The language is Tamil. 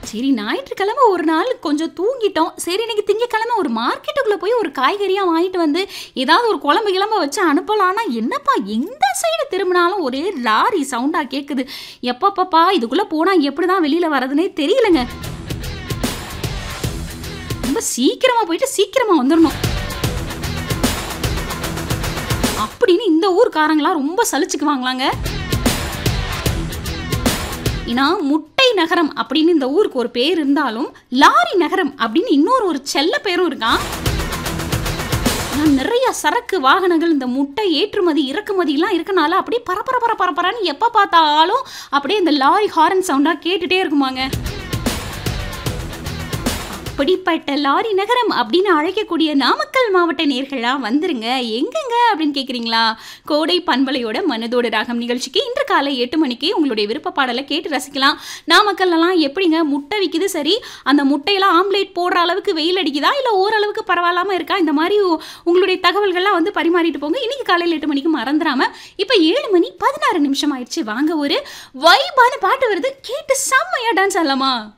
சரி ஞாயிற்றுக்கிழமை ஒரு நாள் கொஞ்சம் தூங்கிட்டோம் சரி இன்னைக்கு திங்கக்கிழமை ஒரு மார்க்கெட்டுக்குள்ளே போய் ஒரு காய்கறியாக வாங்கிட்டு வந்து ஏதாவது ஒரு குழம்பு கிளம்ப வச்சு அனுப்பலாம்னா என்னப்பா எந்த சைடு திரும்பினாலும் ஒரே லாரி சவுண்டாக கேட்குது எப்பப்பப்பா இதுக்குள்ளே போனால் எப்படி தான் வெளியில் வரதுனே தெரியலங்க ரொம்ப சீக்கிரமாக போயிட்டு சீக்கிரமாக வந்துடணும் அப்படின்னு இந்த ஊர்க்காரங்களாம் ரொம்ப சலிச்சுக்குவாங்களாங்க ஏன்னா முட்டை நகரம் அப்படின்னு இந்த ஊருக்கு ஒரு பேர் இருந்தாலும் லாரி நகரம் அப்படின்னு இன்னொரு ஒரு செல்ல பேரும் இருக்கான் ஆனா நிறைய சரக்கு வாகனங்கள் இந்த முட்டை ஏற்றுமதி இறக்குமதிலாம் இருக்கனால அப்படியே பரபர பர பரபரன்னு எப்போ பார்த்தாலும் அப்படியே இந்த லாரி ஹாரன் சவுண்டாக கேட்டுட்டே இருக்குமாங்க அப்படிப்பட்ட லாரி நகரம் அப்படின்னு அழைக்கக்கூடிய நாமக்கல் மாவட்ட நேர்களாக வந்துருங்க எங்கெங்க அப்படின்னு கேட்குறீங்களா கோடை பண்பலையோட மனதோட ராகம் நிகழ்ச்சிக்கு இன்று காலை எட்டு மணிக்கு உங்களுடைய விருப்ப பாடலை கேட்டு ரசிக்கலாம் நாமக்கல்லாம் எப்படிங்க முட்டை விற்கிது சரி அந்த முட்டையெல்லாம் ஆம்லேட் போடுற அளவுக்கு வெயில் அடிக்குதா இல்லை ஓரளவுக்கு பரவாயில்லாமல் இருக்கா இந்த மாதிரி உ- உங்களுடைய தகவல்கள்லாம் வந்து பரிமாறிட்டு போங்க இன்னைக்கு காலையில் எட்டு மணிக்கு மறந்துடாம இப்போ ஏழு மணி பதினாறு நிமிஷம் ஆயிடுச்சு வாங்க ஒரு வைபான பாட்டு வருது கேட்டு செம்மையா டான்ஸ் ஆடலாமா